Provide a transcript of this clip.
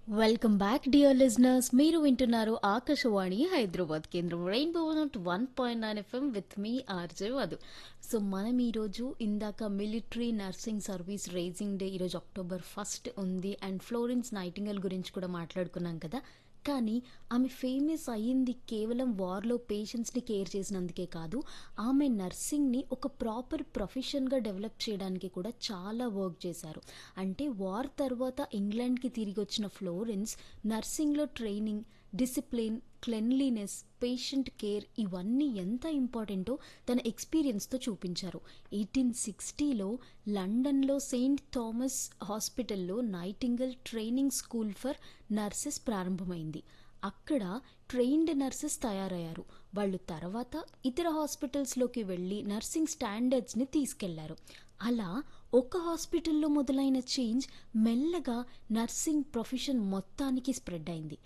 welcome back dear listeners మీరు వింటున్నారు ఆకాశవాణి హైదరాబాద్ కేంద్రం rainbow one point nine FM with మీ ఆర్జే వధు సో మనం ఈరోజు ఇందాక military nursing service raising day ఈరోజు అక్టోబర్ ఫస్ట్ ఉంది అండ్ ఫ్లోరెన్స్ నైటింగల్ గురించి కూడా మాట్లాడుకున్నాం కదా కానీ ఆమె ఫేమస్ అయ్యింది కేవలం వార్లో పేషెంట్స్ని కేర్ చేసినందుకే కాదు ఆమె నర్సింగ్ని ఒక ప్రాపర్ ప్రొఫెషన్గా డెవలప్ చేయడానికి కూడా చాలా వర్క్ చేశారు అంటే వార్ తర్వాత ఇంగ్లాండ్కి తిరిగి వచ్చిన ఫ్లోరెన్స్ నర్సింగ్లో training discipline cleanliness patient care ఇవన్నీ ఎంత ఇంపార్టెంటో తన ఎక్స్పీరియన్స్తో చూపించారు ఎయిటీన్ సిక్స్టీలో లండన్లో సెయింట్ థామస్ హాస్పిటల్లో Nightingale training school for nurses ప్రారంభమైంది అక్కడ ట్రైన్డ్ నర్సెస్ తయారయ్యారు వాళ్ళు తర్వాత ఇతర హాస్పిటల్స్లోకి వెళ్ళి నర్సింగ్ స్టాండర్డ్స్ని తీసుకెళ్లారు అలా ఒక హాస్పిటల్లో మొదలైన చేంజ్ మెల్లగా నర్సింగ్ ప్రొఫెషన్ మొత్తానికి స్ప్రెడ్ అయింది